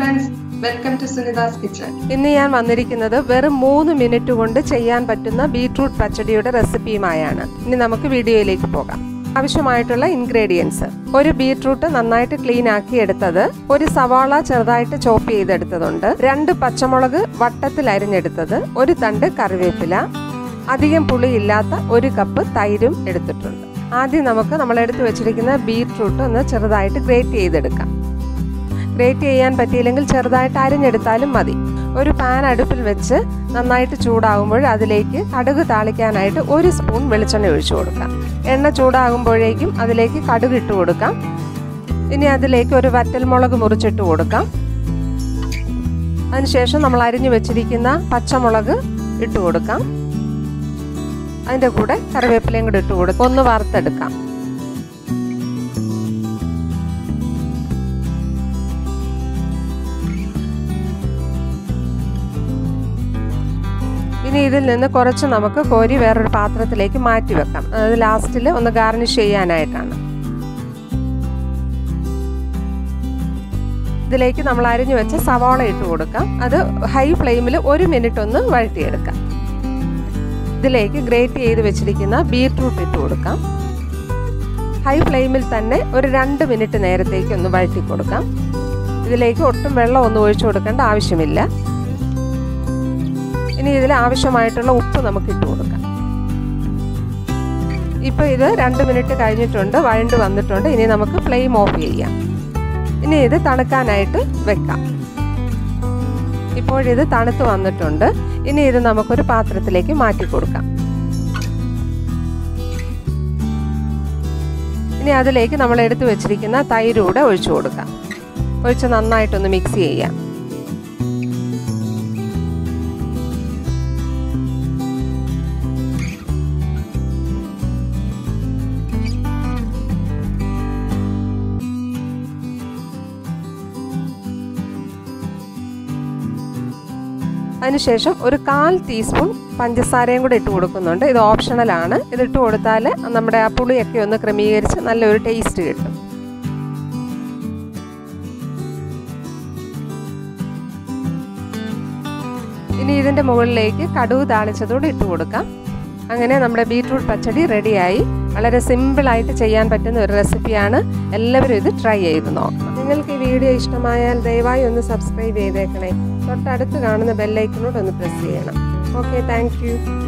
friends welcome to Sunitha's kitchen ഇന്ന് ഞാൻ വന്നിരിക്കുന്നത് വെറും മൂന്ന് മിനിറ്റ് കൊണ്ട് ചെയ്യാൻ പറ്റുന്ന ബീട്രൂട്ട് പച്ചടിയുടെ റെസിപ്പിയുമായാണ് ഇനി നമുക്ക് വീഡിയോയിലേക്ക് പോകാം ആവശ്യമായിട്ടുള്ള ഇൻഗ്രീഡിയൻസ് ഒരു ബീട്രൂട്ട് നന്നായിട്ട് ക്ലീൻ ആക്കി എടുത്തത് ഒരു സവാള ചെറുതായിട്ട് ചോപ്പ് ചെയ്തെടുത്തതുണ്ട് രണ്ട് പച്ചമുളക് വട്ടത്തിൽ അരിഞ്ഞെടുത്തത് ഒരു തണ്ട് കറിവേപ്പില അധികം പുളിയില്ലാത്ത ഒരു കപ്പ് തൈരും എടുത്തിട്ടുണ്ട് ആദ്യം നമുക്ക് നമ്മൾ എടുത്തു വെച്ചിരിക്കുന്ന ബീട്രൂട്ട് ഒന്ന് ചെറുതായിട്ട് ഗ്രേറ്റ് ചെയ്തെടുക്കാം ഗ്രേറ്റ് ചെയ്യാൻ പറ്റിയില്ലെങ്കിൽ ചെറുതായിട്ട് അരിഞ്ഞെടുത്താലും മതി ഒരു പാൻ അടുപ്പിൽ വെച്ച് നന്നായിട്ട് ചൂടാകുമ്പോൾ അതിലേക്ക് കടുക് താളിക്കാനായിട്ട് ഒരു സ്പൂൺ വെളിച്ചെണ്ണ ഒഴിച്ചു കൊടുക്കാം എണ്ണ ചൂടാകുമ്പോഴേക്കും അതിലേക്ക് കടുക് ഇട്ട് കൊടുക്കാം ഇനി അതിലേക്ക് ഒരു വറ്റൽമുളക് മുറിച്ചിട്ട് കൊടുക്കാം അതിനുശേഷം നമ്മൾ അരിഞ്ഞു വെച്ചിരിക്കുന്ന പച്ചമുളക് ഇട്ട് കൊടുക്കാം അതിൻ്റെ കൂടെ കറിവേപ്പിലയും കൂടെ ഇട്ട് കൊടുക്കാം ഒന്ന് വറുത്തെടുക്കാം ഇനി ഇതിൽ നിന്ന് കുറച്ച് നമുക്ക് കോരി വേറൊരു പാത്രത്തിലേക്ക് മാറ്റി വെക്കാം അത് ലാസ്റ്റിൽ ഒന്ന് ഗാർണിഷ് ചെയ്യാനായിട്ടാണ് ഇതിലേക്ക് നമ്മൾ അരിഞ്ഞു വെച്ച സവാള ഇട്ട് കൊടുക്കാം അത് ഹൈ ഫ്ലെയിമിൽ ഒരു മിനിറ്റ് ഒന്ന് വഴറ്റിയെടുക്കാം ഇതിലേക്ക് ഗ്രേറ്റ് ചെയ്ത് വെച്ചിരിക്കുന്ന ബീട്രൂട്ട് ഇട്ട് കൊടുക്കാം ഹൈ ഫ്ലെയിമിൽ തന്നെ ഒരു രണ്ട് മിനിറ്റ് നേരത്തേക്ക് ഒന്ന് വഴറ്റി കൊടുക്കാം ഇതിലേക്ക് ഒട്ടും വെള്ളം ഒന്നും ഒഴിച്ചു കൊടുക്കേണ്ട ആവശ്യമില്ല ഇനി ഇതിൽ ആവശ്യമായിട്ടുള്ള ഉപ്പ് നമുക്ക് ഇട്ട് കൊടുക്കാം ഇപ്പോൾ ഇത് രണ്ട് മിനിറ്റ് കഴിഞ്ഞിട്ടുണ്ട് വഴണ്ട് വന്നിട്ടുണ്ട് ഇനി നമുക്ക് ഫ്ലെയിം ഓഫ് ചെയ്യാം ഇനി ഇത് തണുക്കാനായിട്ട് വെക്കാം ഇപ്പോഴിത് തണുത്ത് വന്നിട്ടുണ്ട് ഇനി ഇത് നമുക്കൊരു പാത്രത്തിലേക്ക് മാറ്റി കൊടുക്കാം ഇനി അതിലേക്ക് നമ്മൾ എടുത്തു വെച്ചിരിക്കുന്ന തൈരൂടെ ഒഴിച്ചു കൊടുക്കാം ഒഴിച്ച് നന്നായിട്ടൊന്ന് മിക്സ് ചെയ്യാം അതിനുശേഷം ഒരു കാൽ ടീസ്പൂൺ പഞ്ചസാരയും കൂടെ ഇട്ട് കൊടുക്കുന്നുണ്ട് ഇത് ഓപ്ഷണലാണ് ഇത് ഇട്ട് കൊടുത്താൽ നമ്മുടെ ആ പുളിയൊക്കെ ഒന്ന് ക്രമീകരിച്ച് നല്ലൊരു ടേസ്റ്റ് കിട്ടും ഇനി ഇതിൻ്റെ മുകളിലേക്ക് കടുക് താളിച്ചതോടെ ഇട്ട് കൊടുക്കാം അങ്ങനെ നമ്മുടെ ബീട്രൂട്ട് പച്ചടി റെഡിയായി വളരെ സിമ്പിളായിട്ട് ചെയ്യാൻ പറ്റുന്ന ഒരു റെസിപ്പിയാണ് എല്ലാവരും ഇത് ട്രൈ ചെയ്ത് നോക്കണം നിങ്ങൾക്ക് ഈ വീഡിയോ ഇഷ്ടമായാൽ ദയവായി ഒന്ന് സബ്സ്ക്രൈബ് ചെയ്തേക്കണേ തൊട്ടടുത്ത് കാണുന്ന ബെല്ലൈക്കനോട് ഒന്ന് പ്രസ് ചെയ്യണം ഓക്കെ താങ്ക്